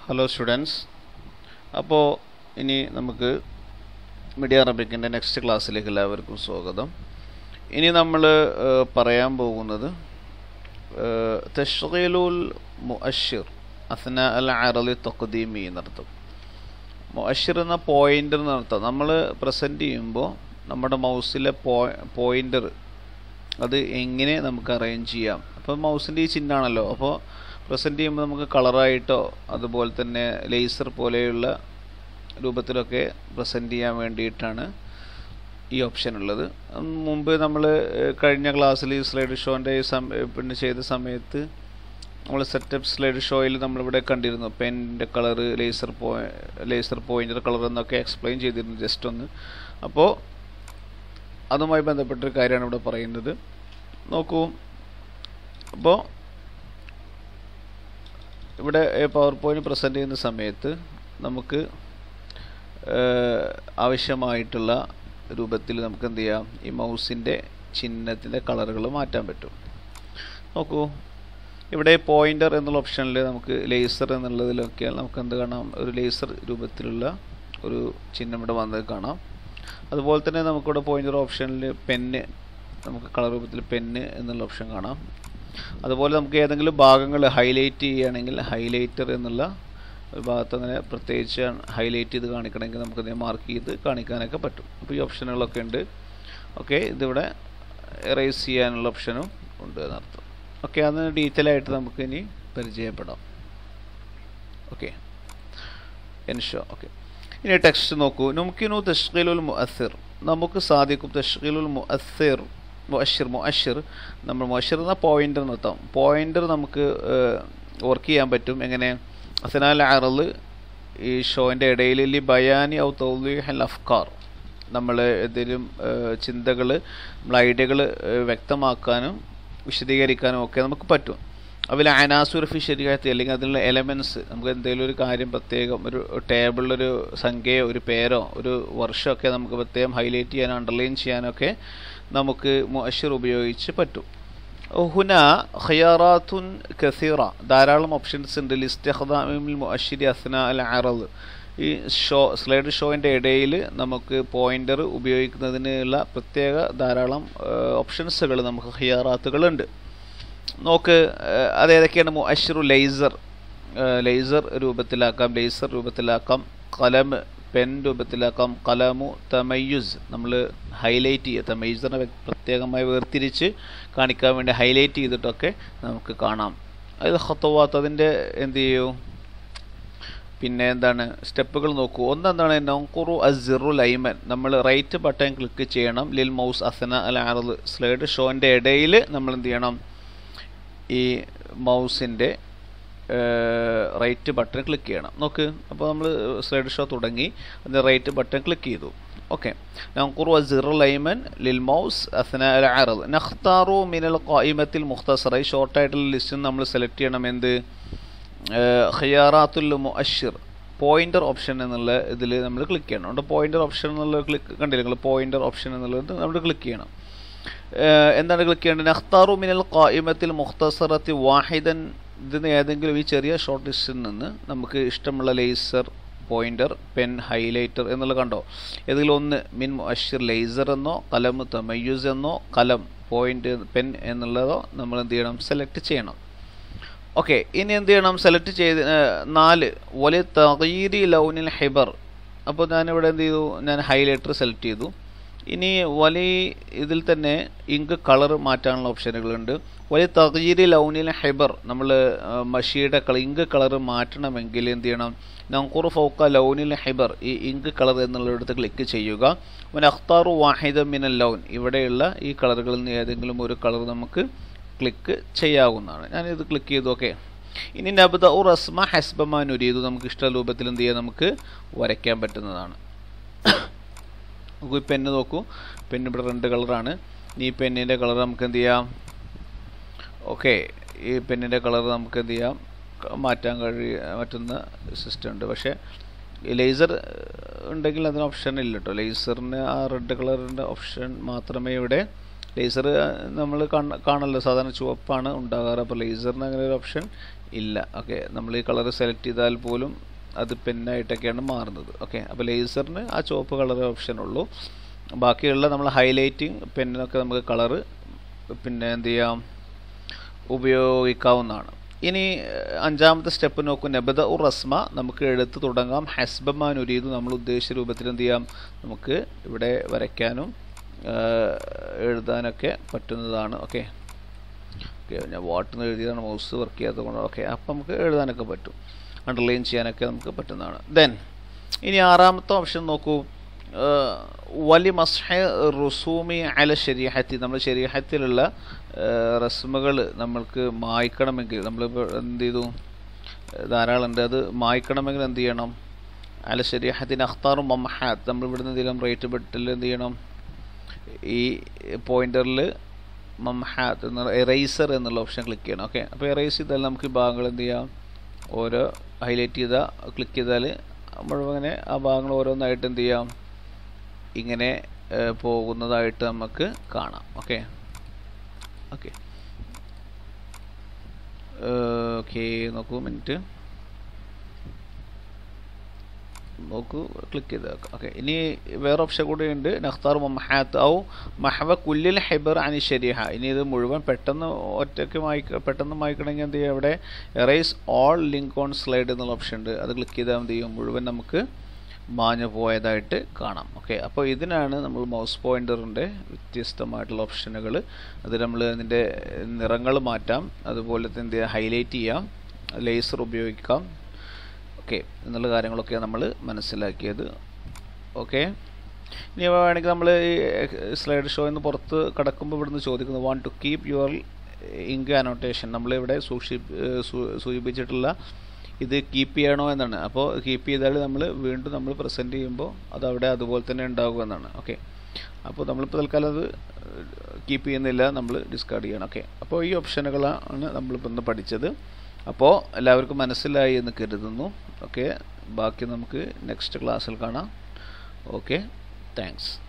hello students അപ്പോൾ ഇനി നമുക്ക് മീഡിയ അറബിക്കിൻ്റെ നെക്സ്റ്റ് ക്ലാസ്സിലേക്ക് എല്ലാവർക്കും സ്വാഗതം ഇനി നമ്മൾ പറയാൻ പോകുന്നത് തഷ്ഗീലുൽ മുഅഷിർ അസ്ന അൽ അറലി തഖദീമി എന്നർത്ഥം മുഅഷിർ എന്ന പോയിൻ്റർ എന്നർത്ഥം നമ്മൾ പ്രസൻറ്റ് ചെയ്യുമ്പോൾ നമ്മുടെ മൗസിലെ പോയിൻ്റർ അത് എങ്ങനെ നമുക്ക് അറേഞ്ച് ചെയ്യാം അപ്പോൾ മൗസിൻ്റെ ഈ ചിഹ്നമാണല്ലോ അപ്പോൾ പ്രസൻറ്റ് ചെയ്യുമ്പോൾ നമുക്ക് കളറായിട്ടോ അതുപോലെ തന്നെ ലേസർ പോലെയുള്ള രൂപത്തിലൊക്കെ പ്രസൻറ്റ് ചെയ്യാൻ വേണ്ടിയിട്ടാണ് ഈ ഓപ്ഷൻ ഉള്ളത് മുമ്പ് നമ്മൾ കഴിഞ്ഞ ക്ലാസ്സിൽ സ്ലൈഡ് ഷോൻ്റെ പിന്നെ ചെയ്ത സമയത്ത് നമ്മൾ സെറ്റപ്പ് സ്ലൈഡ് ഷോയിൽ നമ്മളിവിടെ കണ്ടിരുന്നു പെൻ്റെ കളറ് ലേസർ പോ ലേസർ പോയിൻ്റർ കളർ എന്നൊക്കെ എക്സ്പ്ലെയിൻ ചെയ്തിരുന്നു ജസ്റ്റ് ഒന്ന് അപ്പോൾ അതുമായി ബന്ധപ്പെട്ടൊരു കാര്യമാണ് ഇവിടെ പറയുന്നത് നോക്കൂ അപ്പോൾ ഇവിടെ പവർ പോയിന്റ് പ്രസൻറ്റ് ചെയ്യുന്ന സമയത്ത് നമുക്ക് ആവശ്യമായിട്ടുള്ള രൂപത്തിൽ നമുക്ക് എന്ത് ചെയ്യാം ഈ മൗസിൻ്റെ ചിഹ്നത്തിൻ്റെ കളറുകൾ മാറ്റാൻ പറ്റും നോക്കൂ ഇവിടെ പോയിൻ്റർ എന്നുള്ള ഓപ്ഷനിൽ നമുക്ക് ലേസർ എന്നുള്ളതിലൊക്കെ നമുക്ക് എന്ത് കാണാം ഒരു ലേസർ രൂപത്തിലുള്ള ഒരു ചിഹ്നം ഇവിടെ വന്നത് കാണാം അതുപോലെ തന്നെ നമുക്കിവിടെ പോയിൻ്റർ ഓപ്ഷനിൽ പെന്ന് നമുക്ക് കളർ രൂപത്തിൽ പെന്ന് എന്നുള്ള ഓപ്ഷൻ കാണാം അതുപോലെ നമുക്ക് ഏതെങ്കിലും ഭാഗങ്ങൾ ഹൈലൈറ്റ് ചെയ്യുകയാണെങ്കിൽ ഹൈലൈറ്റർ എന്നുള്ള ഒരു ഭാഗത്ത് അങ്ങനെ പ്രത്യേകിച്ച് ഹൈലൈറ്റ് ചെയ്ത് കാണിക്കണമെങ്കിൽ നമുക്ക് മാർക്ക് ചെയ്ത് കാണിക്കാനൊക്കെ പറ്റും അപ്പോൾ ഈ ഓപ്ഷനുകളൊക്കെ ഉണ്ട് ഓക്കെ ഇതിവിടെ എറേസ് ചെയ്യാനുള്ള ഓപ്ഷനും ഉണ്ട് എന്നർത്ഥം ഓക്കെ അതിന് ഡീറ്റെയിൽ ആയിട്ട് നമുക്ക് ഇനി പരിചയപ്പെടാം ഓക്കെ എൻഷോ ഓക്കെ ഇനി ടെക്സ്റ്റ് നോക്കൂ നമുക്കിനു തഷ്കീലുൽ മുഅസ്സിർ നമുക്ക് സാധിക്കും തഷ്കീലുൽ മുഅസ്സിർ മുഅഷിർ മുഅഷിർ നമ്മൾ മുഅഷിർ എന്ന പോയിൻ്റർ നിർത്താം പോയിൻ്റർ നമുക്ക് വർക്ക് ചെയ്യാൻ പറ്റും എങ്ങനെ അസനാൽ അറല് ഈ ഷോൻ്റെ ഇടയിൽ ലി ബയാനി ഔ തൗലീഹൽ അഫ്കാർ നമ്മൾ എന്തെങ്കിലും ചിന്തകൾ നമ്മൾ ഐഡിയകൾ വ്യക്തമാക്കാനും വിശദീകരിക്കാനും ഒക്കെ നമുക്ക് പറ്റും അതിൽ അനാസുർ ഫി ശരിയാത്തി അല്ലെങ്കിൽ അതിലുള്ള എലമെൻറ്റ്സ് നമുക്ക് എന്തെങ്കിലും ഒരു കാര്യം പ്രത്യേകം ഒരു ടേബിളിലൊരു സംഖ്യയോ ഒരു പേരോ ഒരു വർഷമൊക്കെ നമുക്ക് പ്രത്യേകം ഹൈലൈറ്റ് ചെയ്യാനോ അണ്ടർലൈൻ ചെയ്യാനൊക്കെ നമുക്ക് മുഅഷിർ ഉപയോഗിച്ച് പറ്റും ഹുന ഖിയാറാത്തുൻ കസീറ ധാരാളം ഓപ്ഷൻസ് ഉണ്ട് ലിസ്റ്റ് മുഅഷിരി അസ്ന അൽ അറദ് ഈ ഷോ സ്ലൈഡ് ഷോയിൻ്റെ ഇടയിൽ നമുക്ക് പോയിൻ്റർ ഉപയോഗിക്കുന്നതിനുള്ള പ്രത്യേക ധാരാളം ഓപ്ഷൻസുകൾ നമുക്ക് ഖിയാറാത്തുകളുണ്ട് നോക്ക് അതേതൊക്കെയാണ് മുഅഷിറു ലേസർ ലേസർ രൂപത്തിലാക്കാം ലേസർ രൂപത്തിലാക്കാം കലം പെൻ രൂപത്തിലാക്കാം കലമു തമയ്യുസ് നമ്മൾ ഹൈലൈറ്റ് ചെയ്യുക തമയ്യുസിനെ പ്രത്യേകമായി വേർതിരിച്ച് കാണിക്കാൻ വേണ്ടി ഹൈലൈറ്റ് ചെയ്തിട്ടൊക്കെ നമുക്ക് കാണാം അത് ഹത്തവാത്ത് അതിൻ്റെ എന്ത് ചെയ്യൂ പിന്നെ എന്താണ് സ്റ്റെപ്പുകൾ നോക്കൂ ഒന്നെന്താണ് നോക്കുറു അസിറു ലൈമൻ നമ്മൾ റൈറ്റ് ബട്ടൺ ക്ലിക്ക് ചെയ്യണം ലിൽ മൗസ് അസന അൽ ആറത് സ്ലൈഡ് ഷോൻ്റെ ഇടയിൽ നമ്മൾ എന്ത് ചെയ്യണം ഈ മൗസിൻ്റെ റൈറ്റ് ബട്ടൺ ക്ലിക്ക് ചെയ്യണം നോക്ക് അപ്പോൾ നമ്മൾ സ്ലൈഡ് ഷോ തുടങ്ങി അതിൻ്റെ റൈറ്റ് ബട്ടൺ ക്ലിക്ക് ചെയ്തു ഓക്കെ നങ്കുറു അസിർ ലൈമൻ ലിൽ മൗസ് അസന അൽ അറദ് നഖ്താറു മിനൽ ഖായിമത്തിൽ മുഖ്തസറ ഈ ഷോർട്ടായിട്ടുള്ള ലിസ്റ്റിൽ നമ്മൾ സെലക്ട് ചെയ്യണം എന്ത് ഖിയാറാത്തുൽ മുഅഷിർ പോയിൻ്റർ ഓപ്ഷൻ എന്നുള്ള ഇതിൽ നമ്മൾ ക്ലിക്ക് ചെയ്യണം അതുകൊണ്ട് പോയിൻ്റർ ഓപ്ഷൻ എന്നുള്ള ക്ലിക്ക് കണ്ടില്ല നിങ്ങൾ പോയിൻ്റർ ഓപ്ഷൻ എന്നുള്ളത് നമ്മൾ ക്ലിക്ക് ചെയ്യണം എന്താണ് ക്ലിക്ക് ചെയ്യേണ്ടത് നഖ്താറു മിനൽ ഖായിമത്തിൽ മുഖ്തസറത്തി വാഹിദൻ ഇതിന് ഏതെങ്കിലും ഈ ചെറിയ ഷോർട്ട് ലിസ്റ്റിൽ നിന്ന് നമുക്ക് ഇഷ്ടമുള്ള ലേസർ പോയിൻ്റർ പെൻ ഹൈലൈറ്റർ എന്നുള്ള കണ്ടോ ഏതെങ്കിലും ഒന്ന് മിൻ മുഅഷിർ ലേസർ എന്നോ കലം തമയ്യൂസ് എന്നോ കലം പോയിൻ്റ് പെൻ എന്നുള്ളതോ നമ്മൾ എന്ത് ചെയ്യണം സെലക്ട് ചെയ്യണം ഓക്കെ ഇനി എന്ത് ചെയ്യണം സെലക്ട് ചെയ്ത് നാല് വലിയ തകീരി ലൗനിൽ ഹെബർ അപ്പോൾ ഞാനിവിടെ എന്ത് ചെയ്തു ഞാൻ ഹൈലൈറ്റർ സെലക്ട് ചെയ്തു ഇനി വലിയ ഇതിൽ തന്നെ ഇങ്ക് കളർ മാറ്റാനുള്ള ഓപ്ഷനുകളുണ്ട് വലിയ തകീരി ലൗനിൽ ഹെബർ നമ്മൾ മഷിയുടെ കളർ ഇങ്ക് കളർ മാറ്റണമെങ്കിൽ എന്ത് ചെയ്യണം നങ്കൂർ ഫൗക്ക ലൗനിൽ ഹെബർ ഈ ഇങ്ക് കളർ എന്നുള്ളിടത്ത് ക്ലിക്ക് ചെയ്യുക പിന്നെ അഖ്താറു വാഹിദ മിനൽ ലൗൻ ഇവിടെയുള്ള ഈ കളറുകളിൽ നിന്ന് ഏതെങ്കിലും ഒരു കളർ നമുക്ക് ക്ലിക്ക് ചെയ്യാവുന്നതാണ് ഞാനിത് ക്ലിക്ക് ചെയ്തു ഓക്കെ ഇനി നബ്ദ ഉ റസ്മ ഹസ്ബമാനുരീതു നമുക്ക് ഇഷ്ട രൂപത്തിൽ എന്ത് ചെയ്യാം നമുക്ക് വരയ്ക്കാൻ പറ്റുന്നതാണ് നോക്കൂ ഈ പെന്ന് നോക്കൂ പെന്ന് ഇവിടെ രണ്ട് കളറാണ് ഈ പെന്നിൻ്റെ കളർ നമുക്ക് എന്ത് ചെയ്യാം ഓക്കെ ഈ പെന്നിൻ്റെ കളർ നമുക്ക് എന്ത് ചെയ്യാം മാറ്റാൻ കഴിയ പറ്റുന്ന സിസ്റ്റം ഉണ്ട് പക്ഷേ ലേസർ ഉണ്ടെങ്കിൽ അതിന് ഓപ്ഷൻ ഇല്ല കേട്ടോ ലേസറിന് ആ റെഡ് കളറിൻ്റെ ഓപ്ഷൻ മാത്രമേ ഇവിടെ ലേസർ നമ്മൾ കാണല്ലോ സാധാരണ ചുവപ്പാണ് ഉണ്ടാകാറ് അപ്പോൾ ലേസറിന് അങ്ങനെ ഒരു ഓപ്ഷൻ ഇല്ല ഓക്കെ നമ്മൾ ഈ കളർ സെലക്ട് ചെയ്താൽ പോലും അത് പെന്നായിട്ടൊക്കെയാണ് മാറുന്നത് ഓക്കെ അപ്പോൾ ലേസറിന് ആ ചുവപ്പ് കളർ ഓപ്ഷൻ ഉള്ളൂ ബാക്കിയുള്ള നമ്മൾ ഹൈലൈറ്റിങ് പെന്നിനൊക്കെ നമുക്ക് കളറ് പിന്നെ എന്ത് ചെയ്യാം ഉപയോഗിക്കാവുന്നതാണ് ഇനി ഏഹ്, അഞ്ചാമത്തെ സ്റ്റെപ്പ് നോക്കൂ നബദ ഉർ റസ്മ നമുക്ക് എഴുത്ത് തുടങ്ങാം ഹസ്ബമാൻ ഉരീതു നമ്മൾ ഉദ്ദേശിച്ച രൂപത്തിൽ എന്ത് ചെയ്യാം നമുക്ക് ഇവിടെ വരയ്ക്കാനും ഏഹ്, എഴുതാനൊക്കെ പറ്റുന്നതാണ് ഓക്കെ ഓക്കെ ഞാൻ വാട്ടിൽ നിന്ന് എഴുതിയതാണ് മൗസ് വർക്ക് ചെയ്യാത്തത് കൊണ്ട് ഓക്കെ അപ്പം നമുക്ക് എഴുതാനൊക്കെ പറ്റും അണ്ടർലൈൻ ചെയ്യാനൊക്കെ നമുക്ക് പറ്റുന്നതാണ് ദെൻ ഇനി ആറാമത്തെ ഓപ്ഷൻ നോക്കൂ ഏഹ്, വലി മസ്ഹ റുസൂമി അല ശരീഹത്തി നമ്മൾ ശരീഹത്തിലുള്ള റസ്മുകൾ നമ്മൾക്ക് മായ്ക്കണമെങ്കിൽ നമ്മളിപ്പോൾ എന്ത് ചെയ്തു ഏഹ്, ധാരാളം ഉണ്ട് അത് മായ്ക്കണമെങ്കിൽ എന്ത് ചെയ്യണം അല ശരീഹത്തിന് അഖ്താറും മംഹാത്ത് നമ്മൾ ഇവിടുന്ന് എന്തെങ്കിലും റേറ്റ് ബട്ടിൽ എന്ത് ചെയ്യണം ഈ പോയിന്ററിൽ മംഹാത്ത് എന്ന എറൈസർ എന്നുള്ള ഓപ്ഷൻ ക്ലിക്ക് ചെയ്യണം ഓക്കെ അപ്പോൾ എറൈസ് ചെയ്താൽ നമുക്ക് ഈ ഭാഗങ്ങൾ എന്ത് ചെയ്യാം ഓരോ ഹൈലൈറ്റ് ചെയ്താൽ ക്ലിക്ക് ചെയ്താൽ മുഴുവനെ ആ ഭാഗങ്ങൾ ഓരോന്നായിട്ട് എന്ത് ചെയ്യാം ഇങ്ങനെ ഏഹ്, പോകുന്നതായിട്ട് നമുക്ക് കാണാം ഓക്കെ ഓക്കെ ഓക്കെ നോക്കൂ മിനിറ്റ് നോക്കൂ ക്ലിക്ക് ചെയ്ത് ഓക്കെ ഇനി വേറെ ഓപ്ഷൻ കൂടി ഉണ്ട് നഖ്താർ മഹാത്ത് ഔ മഹവ കുല്ലിൽ ഹെബർ അനി ശരിഹ ഇനി ഇത് മുഴുവൻ പെട്ടെന്ന് ഒറ്റയ്ക്ക് മായ്ക്ക പെട്ടെന്ന് മായ്ക്കണമെങ്കിൽ എന്ത് ചെയ്യുക ഇവിടെ erase all ink on slide എന്നുള്ള ഓപ്ഷൻ ഉണ്ട് അത് ക്ലിക്ക് ചെയ്താൽ എന്ത് ചെയ്യും മുഴുവൻ നമുക്ക് മാഞ്ഞു പോയതായിട്ട് കാണാം ഓക്കെ അപ്പോൾ ഇതിനാണ് നമ്മൾ മൗസ് പോയിൻ്ററിൻ്റെ വ്യത്യസ്തമായിട്ടുള്ള ഓപ്ഷനുകൾ അത് നമ്മൾ അതിൻ്റെ നിറങ്ങൾ മാറ്റാം അതുപോലെ തന്നെ എന്ത് ചെയ്യാം ഹൈലൈറ്റ് ചെയ്യാം ലേസർ ഉപയോഗിക്കാം ഓക്കെ എന്നുള്ള കാര്യങ്ങളൊക്കെ നമ്മൾ മനസ്സിലാക്കിയത് ഓക്കെ ഇനി വേണമെങ്കിൽ നമ്മൾ ഈ സ്ലൈഡ് ഷോയിൽ നിന്ന് പുറത്ത് കടക്കുമ്പോൾ ഇവിടുന്ന് ചോദിക്കുന്നു want to keep your ink annotation നമ്മളിവിടെ സൂക്ഷി ഏഹ് സൂ- സൂചിപ്പിച്ചിട്ടുള്ള ഇത് കീപ്പ് ചെയ്യണോ എന്നാണ് അപ്പോൾ കീപ്പ് ചെയ്താൽ നമ്മൾ വീണ്ടും നമ്മൾ പ്രസൻറ്റ് ചെയ്യുമ്പോൾ അത് അവിടെ അതുപോലെ തന്നെ ഉണ്ടാകും എന്നാണ് ഓക്കെ അപ്പോൾ നമ്മളിപ്പോൾ തൽക്കാലം അത് കീപ്പ് ചെയ്യുന്നില്ല നമ്മൾ ഡിസ്കാർഡ് ചെയ്യണം ഓക്കെ അപ്പോൾ ഈ ഓപ്ഷനുകളാണ് നമ്മളിപ്പോൾ ഇന്ന് പഠിച്ചത് അപ്പോൾ എല്ലാവർക്കും മനസ്സിലായി എന്ന് കരുതുന്നു ഓക്കെ ബാക്കി നമുക്ക് നെക്സ്റ്റ് ക്ലാസ്സിൽ കാണാം ഓക്കെ താങ്ക്സ്